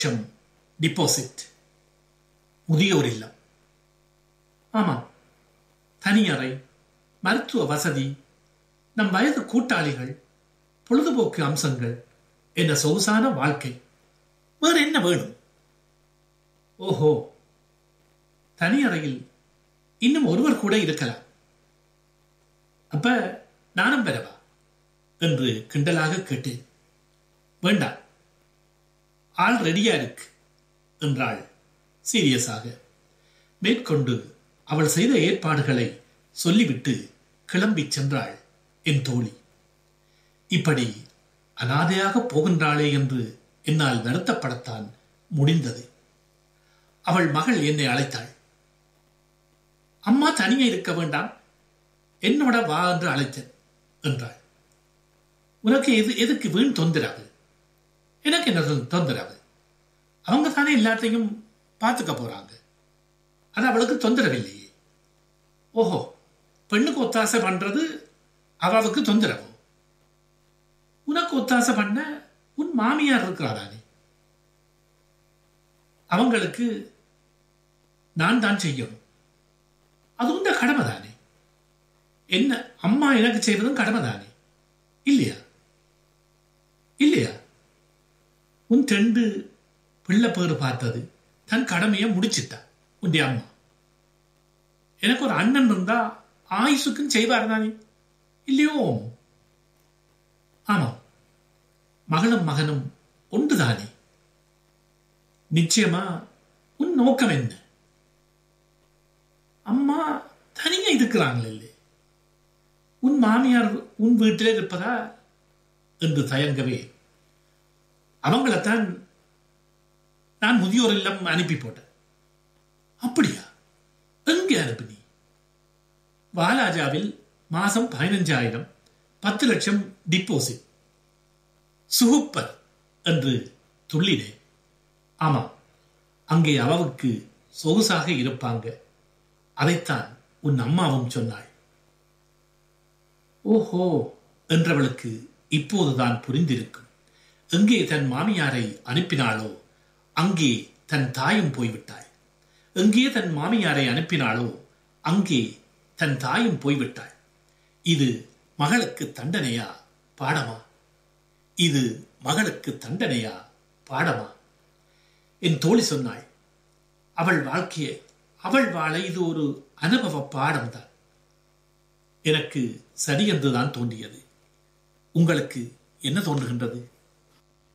லட்சம் டிபாசிட் முதியோர் இல்லம் ஆமாம் தனியறை மருத்துவ வசதி நம் வயது கூட்டாளிகள் பொழுதுபோக்கு அம்சங்கள் என்ற சொகுசான வாழ்க்கை வேறு என்ன வேணும் ஓஹோ தனியறையில் இன்னும் ஒருவர் கூட இருக்கலாம் அப்ப நானும் பெறவா என்று கிண்டலாக கேட்டேன் வேண்டாம் ஆள் ரெடியா இருக்கு என்றாள் சீரியஸாக மேற்கொண்டு அவள் செய்த ஏற்பாடுகளை சொல்லிவிட்டு கிளம்பிச் சென்றாள் என் தோழி இப்படி அனாதையாக போகின்றாளே என்று என்னால் வருத்தப்படத்தான் முடிந்தது அவள் மகள் என்னை அழைத்தாள் அம்மா தனியே இருக்க வேண்டாம் என்னோட வா என்று அழைத்தேன் என்றாள் உனக்கு எது எதுக்கு வீண் தொந்தரவு எனக்கு என்ன தொ- தொந்தரவு அவங்க தானே எல்லாத்தையும் பார்த்துக்க போறாங்க அது அவளுக்கு தொந்தரவில்லையே ஓஹோ பெண்ணுக்கு ஒத்தாசை பண்றது அவளுக்கு தொந்தரவு உனக்கு ஒத்தாசை பண்ண உன் மாமியார் இருக்கிறாரானே அவங்களுக்கு நான் தான் செய்யணும் அது உண்ட கடமை தானே என்ன அம்மா எனக்கு செய்வதும் கடமை தானே இல்லையா இல்லையா உன் ரெண்டு பிள்ளை பேரு பார்த்தது தன் கடமையை முடிச்சிட்டா உன்டைய அம்மா எனக்கு ஒரு அண்ணன் இருந்தா ஆயுசுக்கும் செய்வார் தானே இல்லையோ ஆமாம் மகளும் மகனும் ஒன்றுதானே நிச்சயமா உன் நோக்கம் என்ன அம்மா தனியா இருக்கிறாங்களே உன் மாமியார் உன் வீட்டிலே இருப்பதா என்று தயங்கவே அவங்களைத்தான் நான் முதியோர் இல்லம் அனுப்பி போட்டேன் அப்படியா எங்கே அனுப்பினி வாலாஜாவில் மாசம் பதினஞ்சாயிரம் பத்து லட்சம் டிப்போசிட் சுகுப்பர் என்று துள்ளினேன் ஆமாம் அங்கே அவவுக்கு சொகுசாக இருப்பாங்க அதைத்தான் உன் அம்மாவும் சொன்னாள் ஓஹோ என்றவளுக்கு இப்போதுதான் புரிந்திருக்கும் எங்கே தன் மாமியாரை அனுப்பினாளோ அங்கே தன் தாயும் போய்விட்டாள் எங்கே தன் மாமியாரை அனுப்பினாளோ அங்கே தன் தாயும் போய்விட்டாள் இது மகளுக்கு தண்டனையா பாடமா இது மகளுக்கு தண்டனையா பாடமா என் தோழி சொன்னாள் அவள் வாழ்க்கையை அவள் வாழ இது ஒரு அனுபவ பாடம்தான் எனக்கு சரி என்றுதான் தோன்றியது உங்களுக்கு என்ன தோன்றுகின்றது